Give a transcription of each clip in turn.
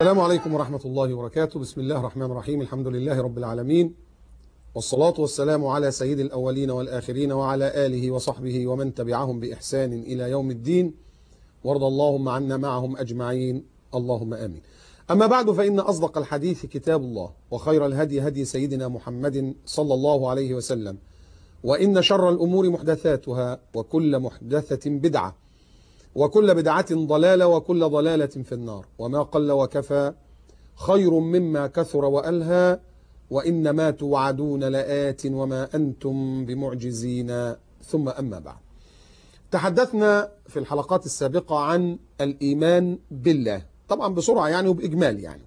السلام عليكم ورحمة الله وبركاته بسم الله الرحمن الرحيم الحمد لله رب العالمين والصلاة والسلام على سيد الأولين والآخرين وعلى آله وصحبه ومن تبعهم بإحسان إلى يوم الدين وارض اللهم عنا معهم أجمعين اللهم آمين أما بعد فإن أصدق الحديث كتاب الله وخير الهدي هدي سيدنا محمد صلى الله عليه وسلم وإن شر الأمور محدثاتها وكل محدثة بدعة وكل بدعة ضلالة وكل ضلالة في النار وما قل وكفى خير مما كثر وألهى وإنما توعدون لآت وما أنتم بمعجزين ثم أما بعد تحدثنا في الحلقات السابقة عن الإيمان بالله طبعا بسرعة يعني وبإجمال يعني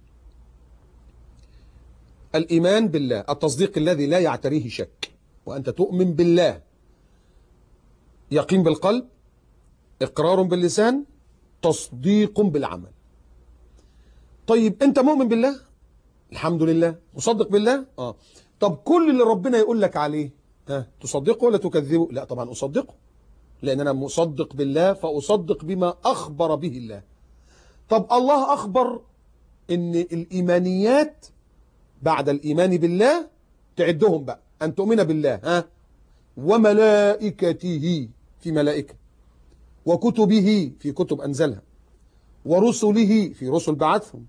الإيمان بالله التصديق الذي لا يعتريه شك وأنت تؤمن بالله يقين بالقلب إقرار باللسان تصديق بالعمل طيب أنت مؤمن بالله الحمد لله مصدق بالله آه طب كل اللي ربنا يقول لك عليه ها تصدقه ولا تكذبه لا طبعا أصدقه لأن أنا مصدق بالله فأصدق بما أخبر به الله طب الله أخبر إن الإيمانيات بعد الإيمان بالله تعدهم بقى أن تؤمن بالله ها وملائكته في ملائكة وكتبه في كتب أنزلها ورسله في رسل بعثهم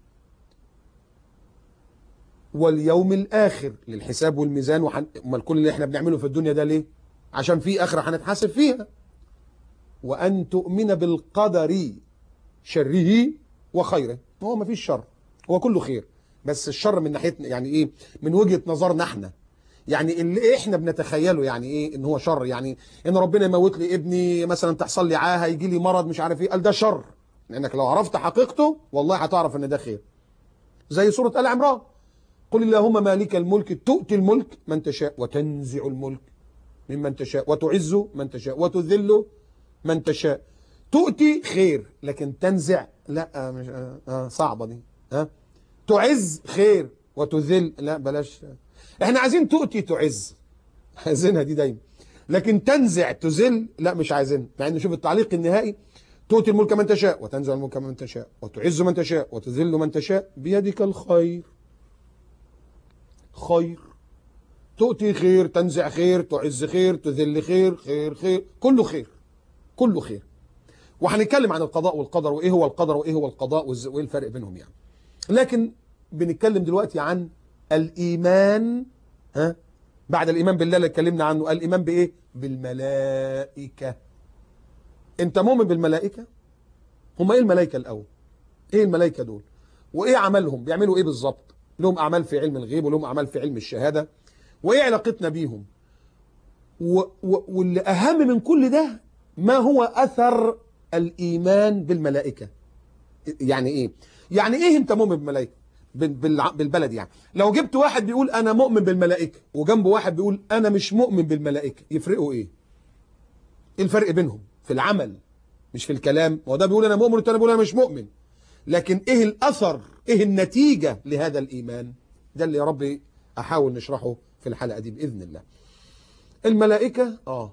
واليوم الآخر للحساب والميزان وحن... امال كل اللي احنا بنعمله في الدنيا ده ليه عشان في آخرة هنتحاسب فيها وأن تؤمن بالقدر شره وخيره هو ما فيش شر هو كله خير بس الشر من ناحيتنا يعني ايه من وجهة نظرنا احنا يعني اللي احنا بنتخيله يعني ايه ان هو شر يعني ان ربنا يموت لي ابني مثلا تحصل لي عاهه يجي لي مرض مش عارف ايه قال ده شر لانك لو عرفت حقيقته والله هتعرف ان ده خير زي سوره ال عمران قل اللهم مالك الملك تؤتي الملك من تشاء وتنزع الملك ممن تشاء وتعز من تشاء وتذل من تشاء تؤتي خير لكن تنزع لا مش آه صعبه دي ها تعز خير وتذل لا بلاش احنا عايزين تؤتي تعز عايزينها دي دايما لكن تنزع تذل لا مش عايزينها مع ان شوف التعليق النهائي تؤتي الملك من تشاء وتنزع الملك من تشاء وتعز من تشاء وتذل من تشاء بيدك الخير خير تؤتي خير تنزع خير تعز خير تذل خير خير خير كله خير كله خير وهنتكلم عن القضاء والقدر وايه هو القدر وايه هو القضاء وايه الفرق بينهم يعني لكن بنتكلم دلوقتي عن الإيمان ها بعد الإيمان بالله اللي اتكلمنا عنه الإيمان بإيه بالملائكة أنت مؤمن بالملائكة هم إيه الملائكة الأول إيه الملائكة دول وإيه عملهم بيعملوا إيه بالظبط لهم أعمال في علم الغيب ولهم أعمال في علم الشهادة وإيه علاقتنا بيهم و و واللي أهم من كل ده ما هو أثر الإيمان بالملائكة يعني إيه يعني إيه أنت مؤمن بالملائكة بالبلد يعني لو جبت واحد بيقول انا مؤمن بالملائكه وجنبه واحد بيقول انا مش مؤمن بالملائكه يفرقوا ايه ايه الفرق بينهم في العمل مش في الكلام هو ده بيقول انا مؤمن والتاني بيقول انا مش مؤمن لكن ايه الاثر ايه النتيجه لهذا الايمان ده اللي يا رب احاول نشرحه في الحلقه دي باذن الله الملائكه اه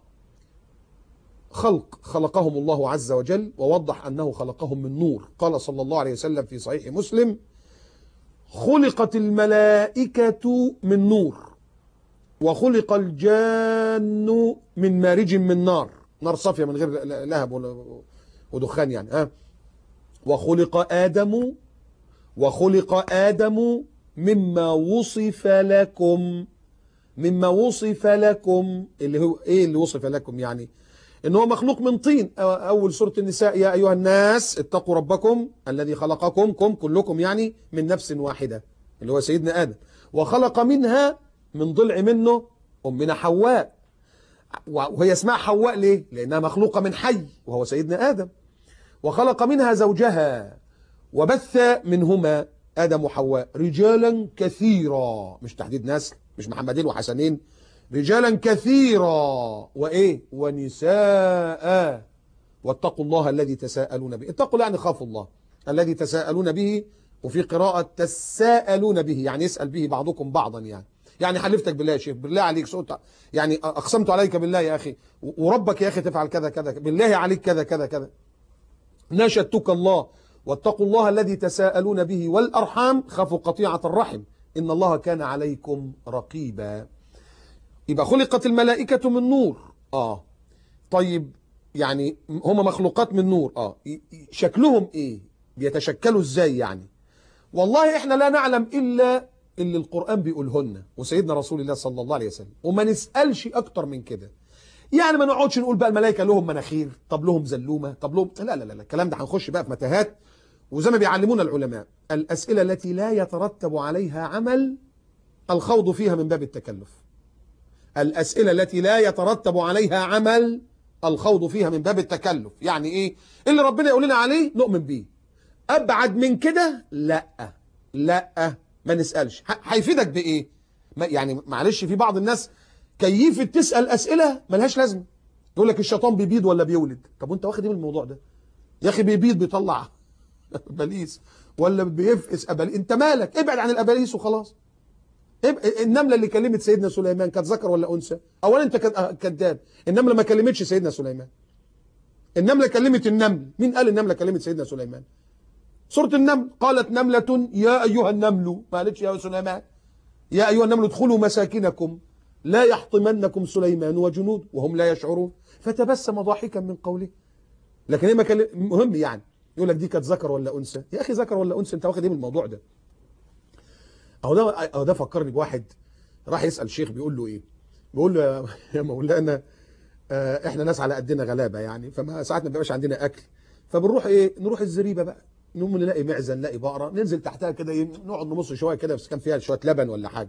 خلق خلقهم الله عز وجل ووضح انه خلقهم من نور قال صلى الله عليه وسلم في صحيح مسلم خلقت الملائكة من نور وخلق الجان من مارج من نار نار صافية من غير لهب ودخان يعني ها وخلق آدم وخلق آدم مما وصف لكم مما وصف لكم اللي هو ايه اللي وصف لكم يعني ان هو مخلوق من طين اول سوره النساء يا ايها الناس اتقوا ربكم الذي خلقكم كم كلكم يعني من نفس واحده اللي هو سيدنا ادم وخلق منها من ضلع منه امنا حواء وهي اسمها حواء ليه لانها مخلوقه من حي وهو سيدنا ادم وخلق منها زوجها وبث منهما ادم وحواء رجالا كثيرا مش تحديد نسل مش محمدين وحسنين رجالا كثيرا وإيه ونساء واتقوا الله الذي تساءلون به اتقوا يعني خافوا الله الذي تساءلون به وفي قراءة تساءلون به يعني يسأل به بعضكم بعضا يعني يعني حلفتك بالله يا شيخ بالله عليك صوت يعني أقسمت عليك بالله يا أخي وربك يا أخي تفعل كذا كذا بالله عليك كذا كذا كذا نشدتك الله واتقوا الله الذي تساءلون به والأرحام خافوا قطيعة الرحم إن الله كان عليكم رقيبا يبقى خلقت الملائكة من نور آه طيب يعني هم مخلوقات من نور آه ي- ي- شكلهم إيه بيتشكلوا إزاي يعني والله إحنا لا نعلم إلا اللي القرآن بيقولهن وسيدنا رسول الله صلى الله عليه وسلم وما نسألش أكتر من كده يعني ما نقعدش نقول بقى الملائكة لهم مناخير طب لهم زلومة طب لهم لا لا لا لا، الكلام ده هنخش بقى في متاهات وزي ما بيعلمونا العلماء الأسئلة التي لا يترتب عليها عمل الخوض فيها من باب التكلف الأسئلة التي لا يترتب عليها عمل الخوض فيها من باب التكلف يعني إيه اللي ربنا يقول لنا عليه نؤمن بيه أبعد من كده لا لا ما نسألش ه- هيفيدك بإيه ما يعني معلش في بعض الناس كيفة تسأل أسئلة ملهاش لازمة يقول لك الشيطان بيبيض ولا بيولد طب وانت واخد ايه من الموضوع ده يا اخي بيبيض بيطلع بليس ولا بيفقس أباليس انت مالك ابعد عن الأباليس وخلاص اب- النملة اللي كلمت سيدنا سليمان كانت ذكر ولا أنثى أولا أنت كد- آه، كذاب النملة ما كلمتش سيدنا سليمان النملة كلمت النمل مين قال النملة كلمت سيدنا سليمان سورة النمل قالت نملة يا أيها النمل ما قالتش يا سليمان يا أيها النمل ادخلوا مساكنكم لا يحطمنكم سليمان وجنود وهم لا يشعرون فتبسم ضاحكا من قوله لكن هي ما كان مهم يعني يقول لك دي كانت ذكر ولا انثى يا اخي ذكر ولا انثى انت واخد ايه من الموضوع ده اهو ده اهو ده فكرني بواحد راح يسال شيخ بيقول له ايه بيقول له يا- يا مولانا آه، احنا ناس على قدنا غلابه يعني فما ساعات ما بيبقاش عندنا اكل فبنروح ايه نروح الزريبه بقى نقوم نلاقي معزه نلاقي بقره ننزل تحتها كده إيه، نقعد نمص شويه كده بس كان فيها شويه لبن ولا حاجه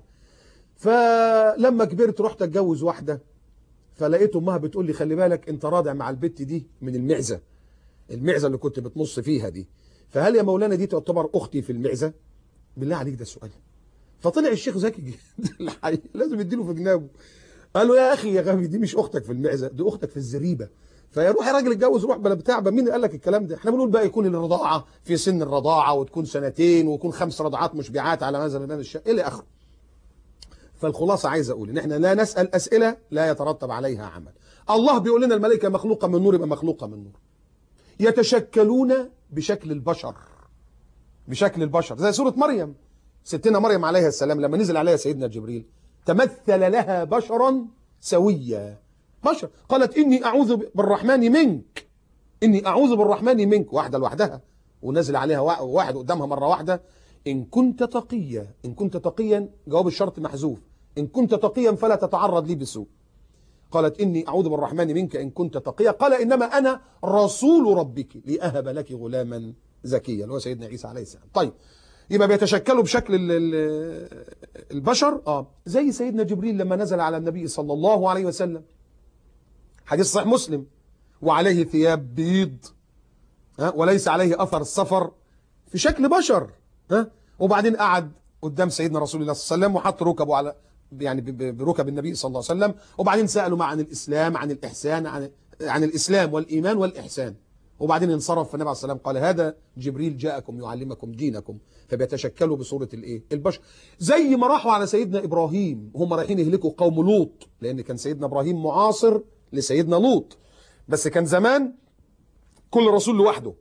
فلما كبرت رحت اتجوز واحده فلقيت امها بتقول لي خلي بالك انت راضع مع البت دي من المعزه المعزه اللي كنت بتنص فيها دي فهل يا مولانا دي تعتبر اختي في المعزه بالله عليك ده السؤال فطلع الشيخ زكي جدا الحقيقة لازم يديله في جنابه قال له يا اخي يا غبي دي مش اختك في المعزه دي اختك في الزريبه فيا روح يا راجل اتجوز روح بلا بتاع مين قال لك الكلام ده احنا بنقول بقى يكون الرضاعه في سن الرضاعه وتكون سنتين ويكون خمس رضعات مشبعات على ماذا الامام الشافعي الى اخره فالخلاصه عايز اقول ان احنا لا نسال اسئله لا يترتب عليها عمل الله بيقول لنا الملائكه مخلوقه من نور يبقى مخلوقه من نور يتشكلون بشكل البشر بشكل البشر زي سوره مريم ستنا مريم عليها السلام لما نزل عليها سيدنا جبريل تمثل لها بشرا سويا بشر قالت إني أعوذ بالرحمن منك إني أعوذ بالرحمن منك واحدة لوحدها ونزل عليها وا- واحد قدامها مرة واحدة إن كنت تقيا إن كنت تقيا جواب الشرط محذوف إن كنت تقيا فلا تتعرض لي بسوء قالت إني أعوذ بالرحمن منك إن كنت تقيا قال إنما أنا رسول ربك لأهب لك غلاما زكيا اللي هو سيدنا عيسى عليه السلام طيب يبقى بيتشكلوا بشكل ال- ال- البشر اه زي سيدنا جبريل لما نزل على النبي صلى الله عليه وسلم حديث صحيح مسلم وعليه ثياب بيض ها وليس عليه اثر السفر في شكل بشر ها وبعدين قعد قدام سيدنا رسول الله صلى الله عليه وسلم وحط ركبه على يعني ب- ب- بركب النبي صلى الله عليه وسلم وبعدين سالوا معه عن الاسلام عن الاحسان عن عن الاسلام والايمان والاحسان وبعدين انصرف فالنبي عليه الصلاه والسلام قال هذا جبريل جاءكم يعلمكم دينكم فبيتشكلوا بصوره الايه البشر زي ما راحوا على سيدنا ابراهيم هم رايحين يهلكوا قوم لوط لان كان سيدنا ابراهيم معاصر لسيدنا لوط بس كان زمان كل رسول لوحده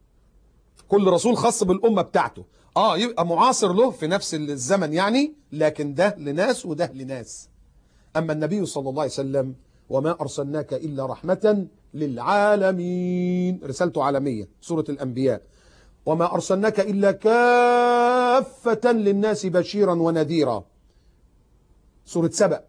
كل رسول خاص بالأمة بتاعته اه يبقى معاصر له في نفس الزمن يعني لكن ده لناس وده لناس أما النبي صلى الله عليه وسلم وما أرسلناك إلا رحمة للعالمين رسالته عالمية سورة الأنبياء وما أرسلناك إلا كافة للناس بشيرا ونذيرا سورة سبأ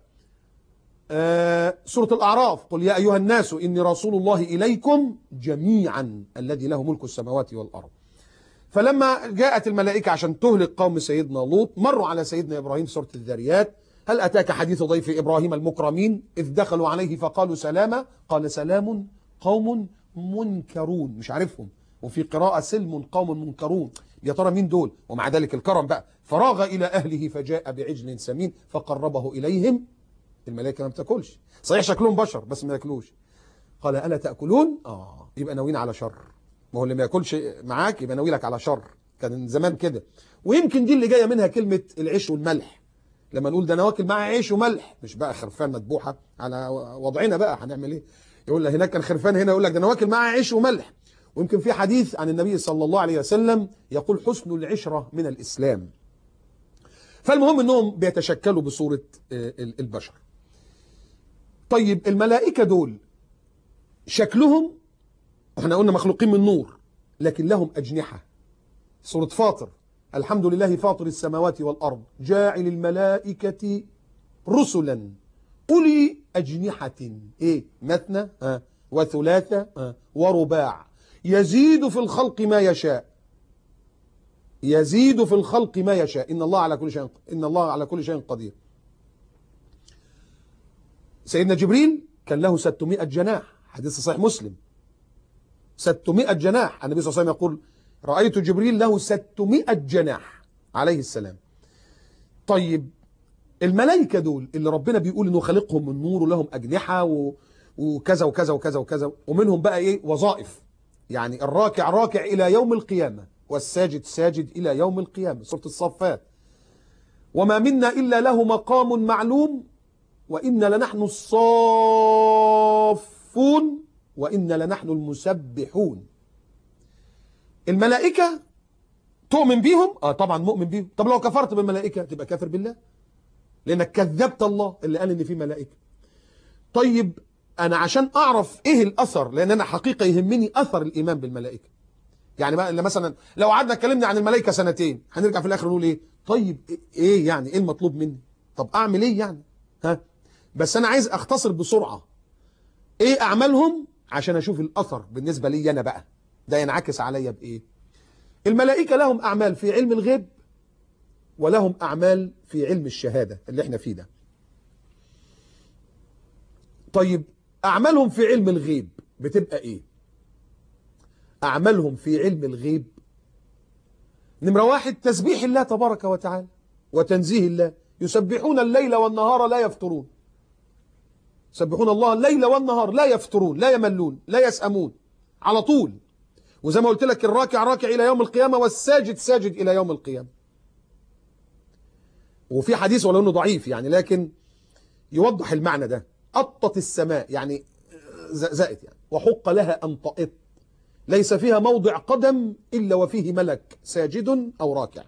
آه، سورة الأعراف قل يا أيها الناس إني رسول الله إليكم جميعا الذي له ملك السماوات والأرض فلما جاءت الملائكة عشان تهلك قوم سيدنا لوط مروا على سيدنا إبراهيم سورة الذريات هل أتاك حديث ضيف إبراهيم المكرمين إذ دخلوا عليه فقالوا سلاما قال سلام قوم منكرون مش عارفهم وفي قراءة سلم قوم منكرون يا ترى مين دول ومع ذلك الكرم بقى فراغ إلى أهله فجاء بعجل سمين فقربه إليهم الملائكة ما بتاكلش صحيح شكلهم بشر بس ما ياكلوش قال ألا تأكلون آه يبقى ناويين على شر ما هو اللي ما ياكلش معاك يبقى ناوي لك على شر كان زمان كده ويمكن دي اللي جايه منها كلمه العيش والملح لما نقول ده انا واكل معاه عيش وملح مش بقى خرفان مذبوحه على وضعنا بقى هنعمل ايه يقول لك هناك كان خرفان هنا يقول لك ده انا واكل معاه عيش وملح ويمكن في حديث عن النبي صلى الله عليه وسلم يقول حسن العشرة من الإسلام فالمهم أنهم بيتشكلوا بصورة آه، البشر طيب الملائكة دول شكلهم احنا قلنا مخلوقين من نور لكن لهم أجنحة سورة فاطر الحمد لله فاطر السماوات والأرض جاعل الملائكة رسلا أولي أجنحة إيه مثنى آه وثلاثة آه ورباع يزيد في الخلق ما يشاء يزيد في الخلق ما يشاء إن الله على كل شيء إن الله على كل شيء قدير سيدنا جبريل كان له 600 جناح حديث صحيح مسلم 600 جناح النبي صلى الله عليه وسلم يقول رأيت جبريل له 600 جناح عليه السلام طيب الملائكة دول اللي ربنا بيقول انه خلقهم من نور ولهم أجنحة و... وكذا وكذا وكذا وكذا ومنهم بقى ايه وظائف يعني الراكع راكع إلى يوم القيامة والساجد ساجد إلى يوم القيامة سورة الصفات وما منا إلا له مقام معلوم وإن لنحن الصافون وإن لنحن المسبحون الملائكة تؤمن بيهم اه طبعا مؤمن بيهم طب لو كفرت بالملائكة تبقى كافر بالله لانك كذبت الله اللي قال ان في ملائكة طيب انا عشان اعرف ايه الاثر لان انا حقيقة يهمني اثر الايمان بالملائكة يعني بقى مثلا لو قعدنا اتكلمنا عن الملائكة سنتين هنرجع في الاخر نقول ايه طيب ايه يعني ايه المطلوب مني طب اعمل ايه يعني ها بس انا عايز اختصر بسرعة ايه اعمالهم عشان اشوف الاثر بالنسبة لي انا بقى ده ينعكس عليا بايه الملائكة لهم اعمال في علم الغيب ولهم اعمال في علم الشهادة اللي احنا فيه ده طيب اعمالهم في علم الغيب بتبقى ايه اعمالهم في علم الغيب نمرة واحد تسبيح الله تبارك وتعالى وتنزيه الله يسبحون الليل والنهار لا يفترون يسبحون الله الليل والنهار لا يفترون لا يملون لا يسأمون على طول وزي ما قلت لك الراكع راكع إلى يوم القيامة والساجد ساجد إلى يوم القيامة وفي حديث ولو انه ضعيف يعني لكن يوضح المعنى ده أطت السماء يعني زائت يعني وحق لها أن تأط ليس فيها موضع قدم إلا وفيه ملك ساجد أو راكع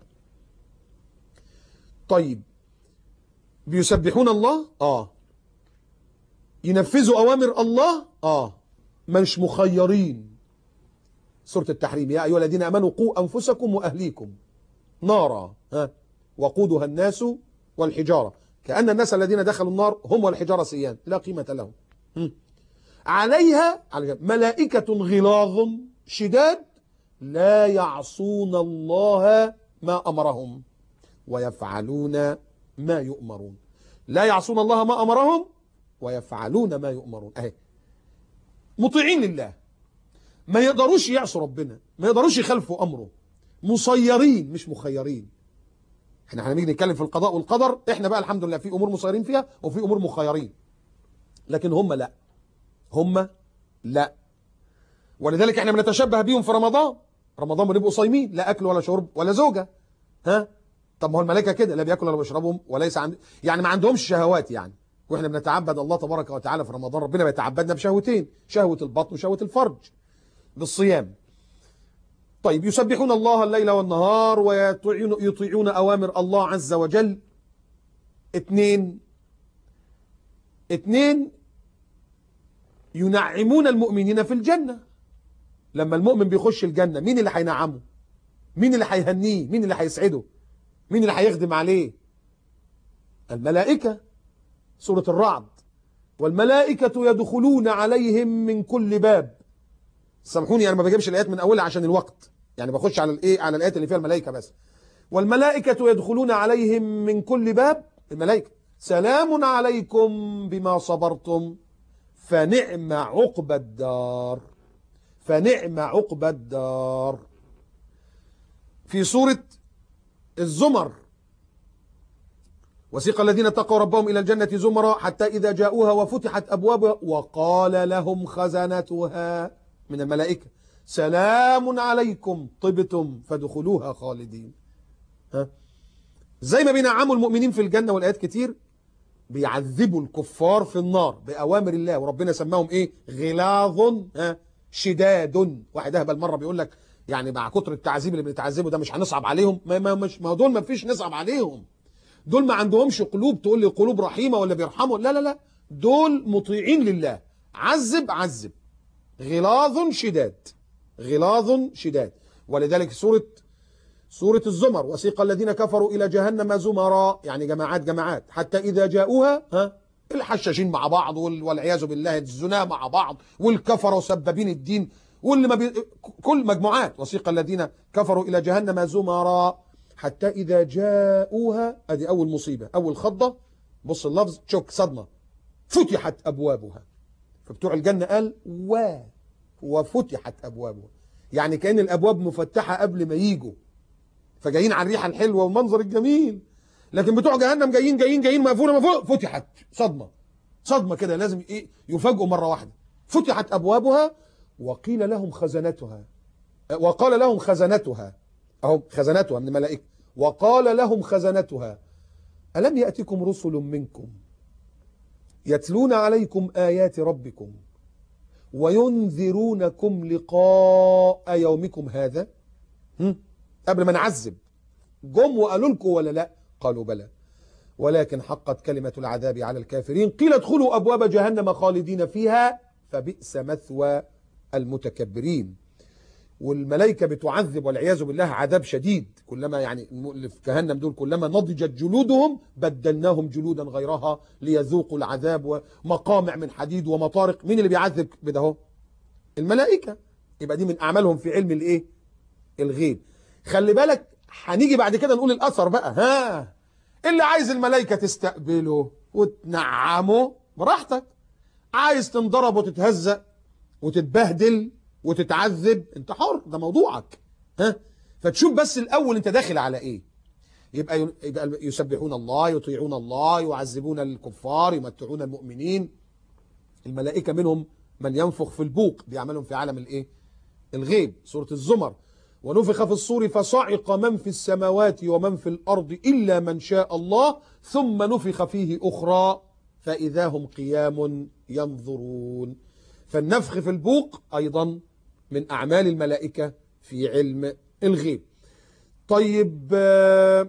طيب بيسبحون الله آه ينفذوا أوامر الله آه مش مخيرين سورة التحريم يا أيها الذين أمنوا قوا أنفسكم وأهليكم نارا ها وقودها الناس والحجارة كأن الناس الذين دخلوا النار هم والحجارة سيان لا قيمة لهم عليها ملائكة غلاظ شداد لا يعصون الله ما أمرهم ويفعلون ما يؤمرون لا يعصون الله ما أمرهم ويفعلون ما يؤمرون أهي مطيعين لله ما يقدروش يعصوا ربنا ما يقدروش يخالفوا أمره مسيرين مش مخيرين احنا هنيجي نتكلم في القضاء والقدر احنا بقى الحمد لله في امور مسيرين فيها وفي امور مخيرين لكن هم لا هم لا ولذلك احنا بنتشبه بيهم في رمضان رمضان بنبقوا صايمين لا اكل ولا شرب ولا زوجه ها طب ما هو الملائكه كده لا بياكلوا ولا بيشربوا وليس عند يعني ما عندهمش شهوات يعني واحنا بنتعبد الله تبارك وتعالى في رمضان ربنا بيتعبدنا بشهوتين شهوه البطن وشهوه الفرج بالصيام طيب يسبحون الله الليل والنهار ويطيعون يطيعون أوامر الله عز وجل اثنين اثنين ينعمون المؤمنين في الجنة لما المؤمن بيخش الجنة مين اللي هينعمه مين اللي هيهنيه مين اللي هيسعده مين اللي هيخدم عليه الملائكة سورة الرعد والملائكة يدخلون عليهم من كل باب سامحوني انا ما بجيبش الايات من اولها عشان الوقت يعني بخش على الايه على الايات اللي فيها الملائكه بس والملائكه يدخلون عليهم من كل باب الملائكه سلام عليكم بما صبرتم فنعم عقبى الدار فنعم عقبى الدار في سوره الزمر وسيق الذين اتقوا ربهم إلى الجنة زمرا حتى إذا جاءوها وفتحت أبوابها وقال لهم خزنتها من الملائكة سلام عليكم طبتم فدخلوها خالدين ها زي ما بينعموا المؤمنين في الجنة والآيات كتير بيعذبوا الكفار في النار بأوامر الله وربنا سماهم إيه غلاظ ها شداد واحد اهبل مره بيقول لك يعني مع كتر التعذيب اللي بنتعذبه ده مش هنصعب عليهم ما ما مش ما دول ما فيش نصعب عليهم دول ما عندهمش قلوب تقول لي قلوب رحيمه ولا بيرحموا لا لا لا دول مطيعين لله عذب عذب غلاظ شداد غلاظ شداد ولذلك سوره سورة الزمر وسيق الذين كفروا إلى جهنم زمرا يعني جماعات جماعات حتى إذا جاءوها ها الحشاشين مع بعض وال- والعياذ بالله الزنا مع بعض والكفرة وسبابين الدين واللي ما بي... كل مجموعات وسيق الذين كفروا إلى جهنم زمرا حتى إذا جاءوها أدي أول مصيبة أول خضة بص اللفظ شوك صدمة فتحت أبوابها فبتوع الجنة قال و وفتحت أبوابها يعني كأن الأبواب مفتحة قبل ما يجوا فجايين على الريحه الحلوه والمنظر الجميل لكن بتوع جهنم جايين جايين جايين مقفوله مقفوله فتحت صدمه صدمه كده لازم ايه يفاجئوا مره واحده فتحت ابوابها وقيل لهم خزنتها وقال لهم خزنتها اهو خزنتها من الملائكه وقال لهم خزنتها الم ياتكم رسل منكم يتلون عليكم ايات ربكم وينذرونكم لقاء يومكم هذا هم؟ قبل ما نعذب جم وقالوا لكم ولا لا قالوا بلى ولكن حقت كلمة العذاب على الكافرين قيل ادخلوا أبواب جهنم خالدين فيها فبئس مثوى المتكبرين والملائكة بتعذب والعياذ بالله عذاب شديد كلما يعني اللي في جهنم دول كلما نضجت جلودهم بدلناهم جلودا غيرها ليذوقوا العذاب ومقامع من حديد ومطارق مين اللي بيعذب بده اهو الملائكة يبقى دي من أعمالهم في علم الإيه الغيب خلي بالك هنيجي بعد كده نقول الاثر بقى ها اللي عايز الملائكه تستقبله وتنعمه براحتك عايز تنضرب وتتهزق وتتبهدل وتتعذب انت حر ده موضوعك ها فتشوف بس الاول انت داخل على ايه يبقى يبقى يسبحون الله يطيعون الله يعذبون الكفار يمتعون المؤمنين الملائكه منهم من ينفخ في البوق بيعملهم في عالم الايه الغيب سوره الزمر ونفخ في الصور فصعق من في السماوات ومن في الأرض إلا من شاء الله ثم نفخ فيه أخرى فإذا هم قيام ينظرون فالنفخ في البوق أيضا من أعمال الملائكة في علم الغيب طيب آه،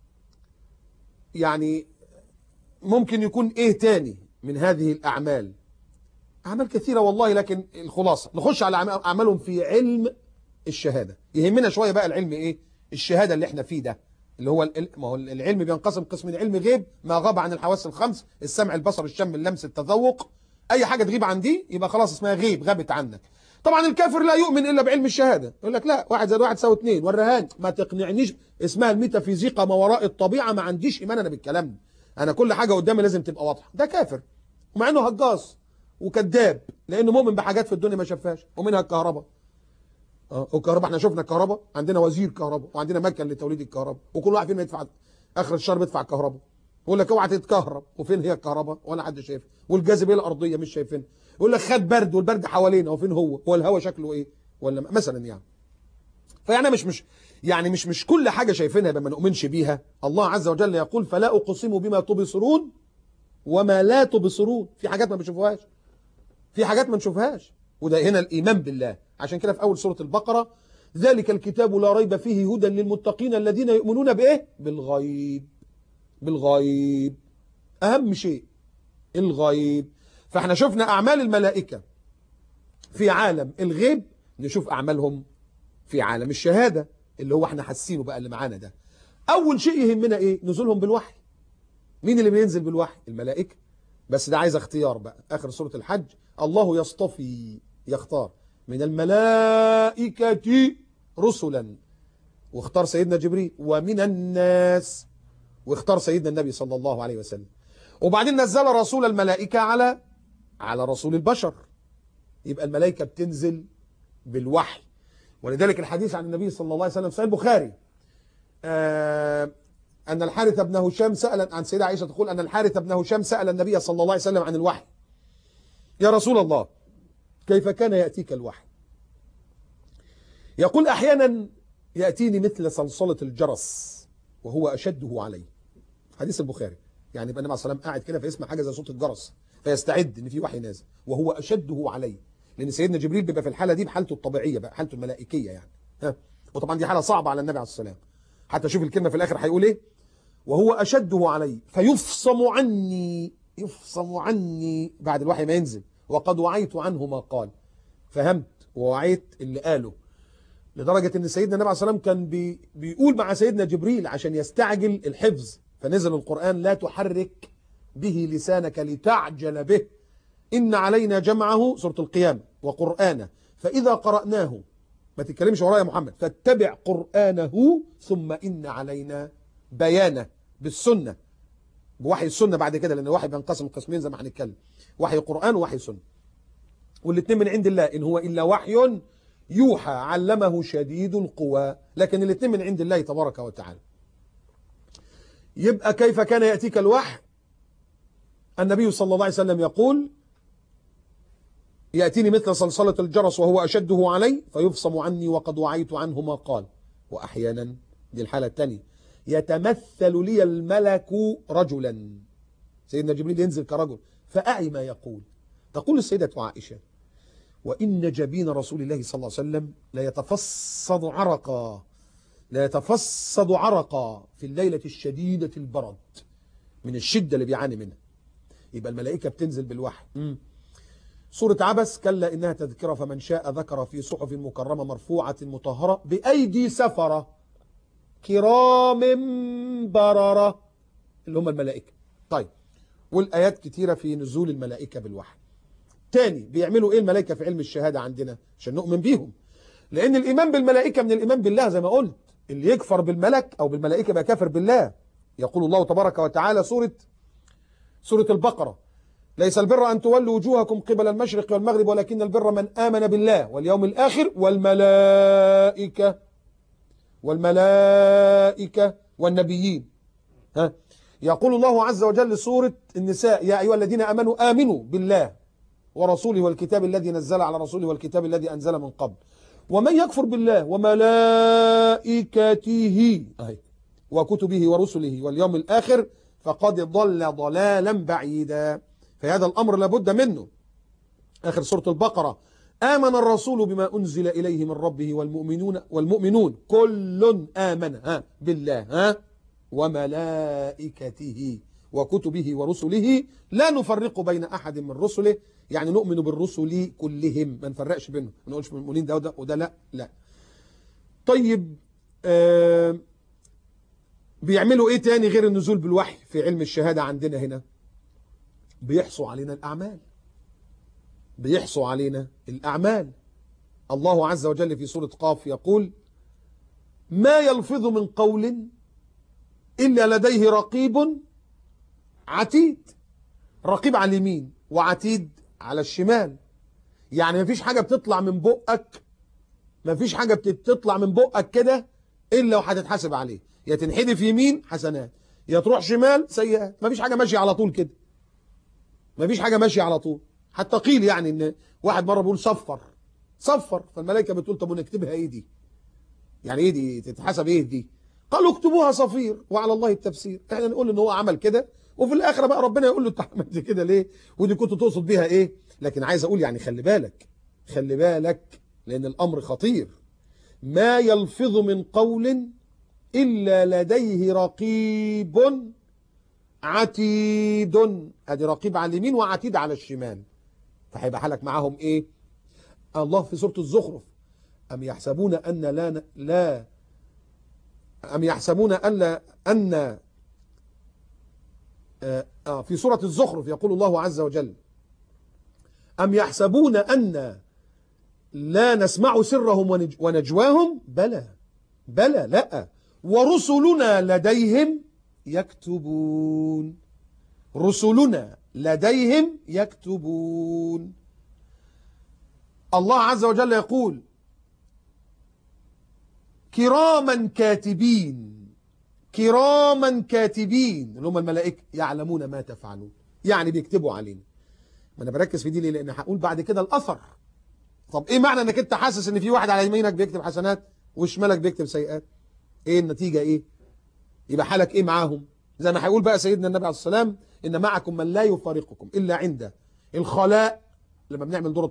يعني ممكن يكون إيه تاني من هذه الأعمال أعمال كثيرة والله لكن الخلاصة نخش على أعمال- أعمالهم في علم الشهاده يهمنا شويه بقى العلم ايه الشهاده اللي احنا فيه ده اللي هو ال- ما هو العلم بينقسم قسمين علم غيب ما غاب عن الحواس الخمس السمع البصر الشم اللمس التذوق اي حاجه تغيب عن دي يبقى خلاص اسمها غيب غابت عنك طبعا الكافر لا يؤمن الا بعلم الشهاده يقول لك لا واحد زائد واحد يساوي اثنين والرهان ما تقنعنيش اسمها الميتافيزيقا ما وراء الطبيعه ما عنديش ايمان انا بالكلام ده انا كل حاجه قدامي لازم تبقى واضحه ده كافر ومع انه هجاص وكذاب لانه مؤمن بحاجات في الدنيا ما شافهاش ومنها الكهرباء اه والكهرباء احنا شفنا الكهرباء عندنا وزير كهرباء وعندنا مكن لتوليد الكهرباء وكل واحد فينا يدفع اخر الشهر بيدفع الكهرباء يقول لك اوعى تتكهرب وفين هي الكهرباء ولا حد شايفها والجاذبيه الارضيه مش شايفينها يقول لك خد برد والبرد حوالينا وفين هو هو الهواء شكله ايه ولا مثلا يعني فيعني مش مش يعني مش مش كل حاجه شايفينها يبقى ما نؤمنش بيها الله عز وجل يقول فلا اقسم بما تبصرون وما لا تبصرون في حاجات ما بنشوفوهاش في حاجات ما نشوفهاش وده هنا الايمان بالله عشان كده في اول سوره البقره ذلك الكتاب لا ريب فيه هدى للمتقين الذين يؤمنون بايه بالغيب بالغيب اهم شيء الغيب فاحنا شفنا اعمال الملائكه في عالم الغيب نشوف اعمالهم في عالم الشهاده اللي هو احنا حاسينه بقى اللي معانا ده اول شيء يهمنا ايه نزولهم بالوحي مين اللي بينزل بالوحي الملائكه بس ده عايز اختيار بقى اخر سوره الحج الله يصطفي يختار من الملائكه رسلا واختار سيدنا جبريل ومن الناس واختار سيدنا النبي صلى الله عليه وسلم وبعدين نزل رسول الملائكه على على رسول البشر يبقى الملائكه بتنزل بالوحي ولذلك الحديث عن النبي صلى الله عليه وسلم في صحيح البخاري آه أن الحارث بن هشام سأل عن سيدة عائشة تقول أن الحارث بن هشام سأل النبي صلى الله عليه وسلم عن الوحي يا رسول الله كيف كان يأتيك الوحي يقول أحيانا يأتيني مثل صلصلة الجرس وهو أشده علي حديث البخاري يعني يبقى النبي عليه الصلاة والسلام قاعد كده فيسمع حاجة زي صوت الجرس فيستعد إن في وحي نازل وهو أشده علي لان سيدنا جبريل بيبقى في الحاله دي بحالته الطبيعيه بقى حالته الملائكيه يعني ها وطبعا دي حاله صعبه على النبي عليه السلام حتى شوف الكلمه في الاخر هيقول ايه وهو اشده علي فيفصم عني يفصم عني بعد الوحي ما ينزل وقد وعيت عنه ما قال فهمت ووعيت اللي قاله لدرجة ان سيدنا النبي عليه الصلاة والسلام كان بي بيقول مع سيدنا جبريل عشان يستعجل الحفظ فنزل القرآن لا تحرك به لسانك لتعجل به إن علينا جمعه سورة القيامة وقرآنه فإذا قرأناه ما تتكلمش ورايا محمد فاتبع قرآنه ثم إن علينا بيانه بالسنة بوحي السنة بعد كده لأن الوحي بينقسم قسمين زي ما هنتكلم وحي قرآن ووحي سنة والاثنين من عند الله إن هو إلا وحي يوحى علمه شديد القوى لكن الاثنين من عند الله تبارك وتعالى يبقى كيف كان يأتيك الوحي النبي صلى الله عليه وسلم يقول يأتيني مثل صلصلة الجرس وهو أشده علي فيفصم عني وقد وعيت عنه ما قال وأحيانا دي الحالة الثانية يتمثل لي الملك رجلا سيدنا جبريل ينزل كرجل فأعي ما يقول تقول السيدة عائشة وإن جبين رسول الله صلى الله عليه وسلم لا يتفصد عرقا لا يتفصد عرقا في الليلة الشديدة البرد من الشدة اللي بيعاني منها يبقى الملائكة بتنزل بالوحي مم. سورة عبس كلا إنها تذكرة فمن شاء ذكر في صحف مكرمة مرفوعة مطهرة بأيدي سفرة كرام بررة اللي هم الملائكة طيب والآيات كتيرة في نزول الملائكة بالوحي تاني بيعملوا ايه الملائكة في علم الشهادة عندنا عشان نؤمن بيهم لأن الإيمان بالملائكة من الإيمان بالله زي ما قلت اللي يكفر بالملك أو بالملائكة بقى كافر بالله يقول الله تبارك وتعالى سورة سورة البقرة ليس البر أن تولوا وجوهكم قبل المشرق والمغرب ولكن البر من آمن بالله واليوم الآخر والملائكة والملائكة والنبيين ها يقول الله عز وجل سورة النساء يا أيها الذين آمنوا آمنوا بالله ورسوله والكتاب الذي نزل على رسوله والكتاب الذي أنزل من قبل ومن يكفر بالله وملائكته أهي وكتبه ورسله واليوم الآخر فقد ضل ضلالا بعيدا فهذا الأمر لابد منه آخر سورة البقرة آمن الرسول بما أنزل إليه من ربه والمؤمنون والمؤمنون كل آمن ها بالله ها وملائكته وكتبه ورسله لا نفرق بين أحد من رسله يعني نؤمن بالرسل كلهم ما نفرقش بينهم ما نقولش المؤمنين ده وده, وده لا لا طيب آه بيعملوا ايه تاني غير النزول بالوحي في علم الشهادة عندنا هنا بيحصوا علينا الأعمال بيحصوا علينا الأعمال الله عز وجل في سورة قاف يقول ما يلفظ من قول إلا لديه رقيب عتيد رقيب على اليمين وعتيد على الشمال يعني مفيش حاجة بتطلع من بقك مفيش حاجة بتطلع من بقك كده إلا وهتتحاسب عليه يا تنحدف يمين حسنات يا تروح شمال سيئات مفيش حاجة ماشية على طول كده مفيش حاجة ماشية على طول حتى قيل يعني ان واحد مرة بيقول صفر صفر فالملائكة بتقول طب ونكتبها ايه دي يعني ايه دي تتحسب ايه دي قالوا اكتبوها صفير وعلى الله التفسير احنا نقول ان هو عمل كده وفي الاخره بقى ربنا يقول له انت عملت كده ليه ودي كنت تقصد بيها ايه لكن عايز اقول يعني خلي بالك خلي بالك لان الامر خطير ما يلفظ من قول الا لديه رقيب عتيد ادي رقيب على اليمين وعتيد على الشمال فهيبقى حالك معاهم ايه الله في سوره الزخرف ام يحسبون ان لا لا ام يحسبون ان لا ان آه في سورة الزخرف يقول الله عز وجل أم يحسبون أن لا نسمع سرهم ونج ونجواهم بلى بلى لا ورسلنا لديهم يكتبون رسلنا لديهم يكتبون الله عز وجل يقول كراما كاتبين كراما كاتبين اللي هم الملائكه يعلمون ما تفعلون يعني بيكتبوا علينا ما انا بركز في دي ليه لان هقول بعد كده الاثر طب ايه معنى انك انت حاسس ان في واحد على يمينك بيكتب حسنات وشمالك بيكتب سيئات ايه النتيجه ايه يبقى حالك ايه معاهم زي ما هيقول بقى سيدنا النبي عليه السلام ان معكم من لا يفارقكم الا عند الخلاء لما بنعمل دوره ميه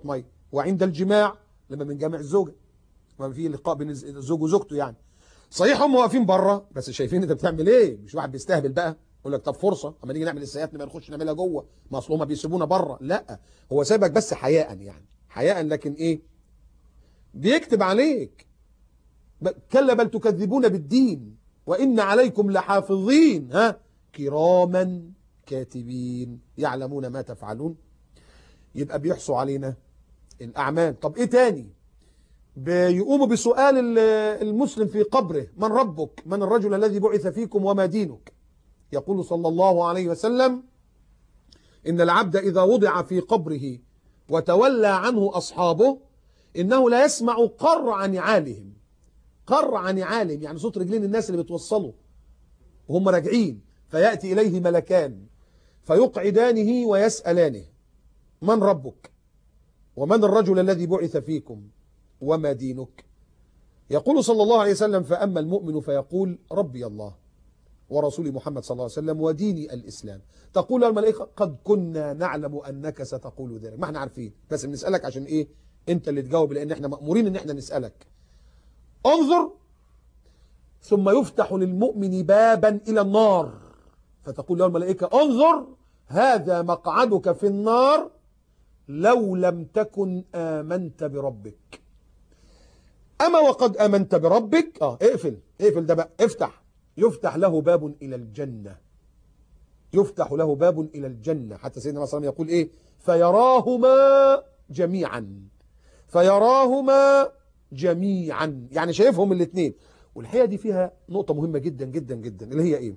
وعند الجماع لما من جامع الزوجة ما في لقاء بين الزوج وزوجته يعني صحيح هم واقفين بره بس شايفين انت بتعمل ايه مش واحد بيستهبل بقى يقول لك طب فرصه اما نيجي نعمل السيئات نبقى نخش نعملها جوه ما اصل هم بيسيبونا بره لا هو سايبك بس حياء يعني حياء لكن ايه بيكتب عليك كلا بل تكذبون بالدين وان عليكم لحافظين ها كراما كاتبين يعلمون ما تفعلون يبقى بيحصوا علينا الاعمال طب ايه تاني بيقوموا بسؤال المسلم في قبره من ربك من الرجل الذي بعث فيكم وما دينك يقول صلى الله عليه وسلم إن العبد إذا وضع في قبره وتولى عنه أصحابه إنه لا يسمع قرع نعالهم قرع نعالهم يعني صوت رجلين الناس اللي بتوصلوا وهم راجعين فيأتي إليه ملكان فيقعدانه ويسألانه من ربك ومن الرجل الذي بعث فيكم وما دينك يقول صلى الله عليه وسلم فأما المؤمن فيقول ربي الله ورسول محمد صلى الله عليه وسلم وديني الإسلام تقول الملائكة قد كنا نعلم أنك ستقول ذلك ما احنا عارفين بس بنسألك عشان إيه أنت اللي تجاوب لأن احنا مأمورين أن احنا نسألك انظر ثم يفتح للمؤمن بابا إلى النار فتقول له الملائكة انظر هذا مقعدك في النار لو لم تكن آمنت بربك أما وقد آمنت بربك آه اقفل اقفل ده بقى افتح يفتح له باب إلى الجنة يفتح له باب إلى الجنة حتى سيدنا صلى الله عليه وسلم يقول إيه فيراهما جميعا فيراهما جميعا يعني شايفهم الاثنين والحقيقة دي فيها نقطة مهمة جدا جدا جدا اللي هي إيه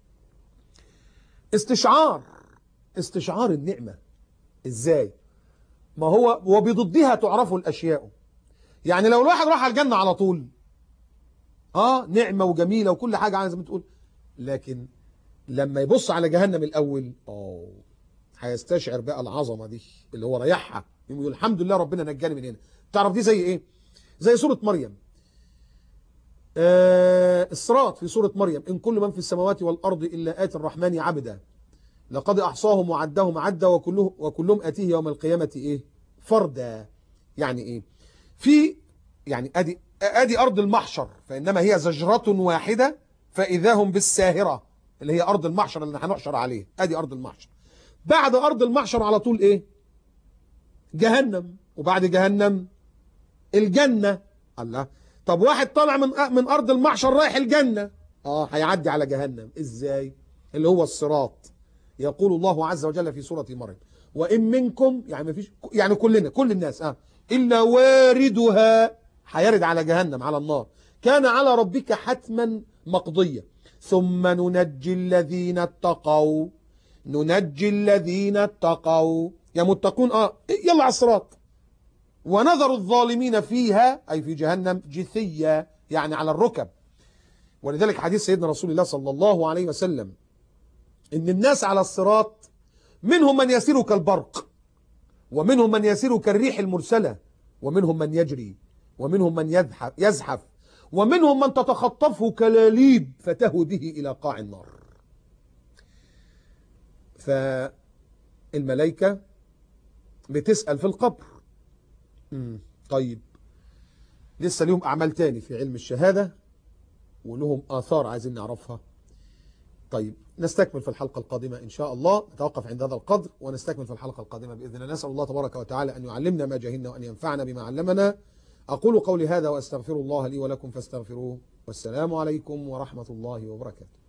استشعار استشعار النعمة إزاي ما هو وبضدها تعرف الأشياء يعني لو الواحد راح على الجنة على طول اه نعمة وجميلة وكل حاجة عايز ما تقول لكن لما يبص على جهنم الأول اه هيستشعر بقى العظمة دي اللي هو ريحها يقول الحمد لله ربنا نجاني من هنا تعرف دي زي ايه زي سورة مريم آه الصراط في سورة مريم إن كل من في السماوات والأرض إلا آتي الرحمن عبدا لقد أحصاهم وعدهم عدا وكله وكلهم آتيه يوم القيامة إيه فردا يعني إيه في يعني أدي أدي أرض المحشر فإنما هي زجرة واحدة فإذا هم بالساهرة اللي هي أرض المحشر اللي هنحشر عليه أدي أرض المحشر بعد أرض المحشر على طول إيه جهنم وبعد جهنم الجنة الله طب واحد طالع من من أرض المحشر رايح الجنة آه هيعدي على جهنم إزاي اللي هو الصراط يقول الله عز وجل في سورة مريم وإن منكم يعني ما فيش يعني كلنا كل الناس آه إلا واردها هيرد على جهنم على النار كان على ربك حتما مقضية ثم ننجي الذين اتقوا ننجي الذين اتقوا يا متقون اه يلا على الصراط ونذر الظالمين فيها أي في جهنم جثية يعني على الركب ولذلك حديث سيدنا رسول الله صلى الله عليه وسلم إن الناس على الصراط منهم من يسير كالبرق ومنهم من يسير كالريح المرسلة ومنهم من يجري ومنهم من يزحف, يزحف ومنهم من تتخطفه كلاليب فتهوي به إلى قاع النار فالملائكة بتسأل في القبر مم. طيب لسه لهم أعمال تاني في علم الشهادة ولهم آثار عايزين نعرفها طيب نستكمل في الحلقة القادمة إن شاء الله نتوقف عند هذا القدر ونستكمل في الحلقة القادمة بإذن الله نسأل الله تبارك وتعالى أن يعلمنا ما جهلنا وأن ينفعنا بما علمنا أقول قولي هذا وأستغفر الله لي ولكم فاستغفروه والسلام عليكم ورحمة الله وبركاته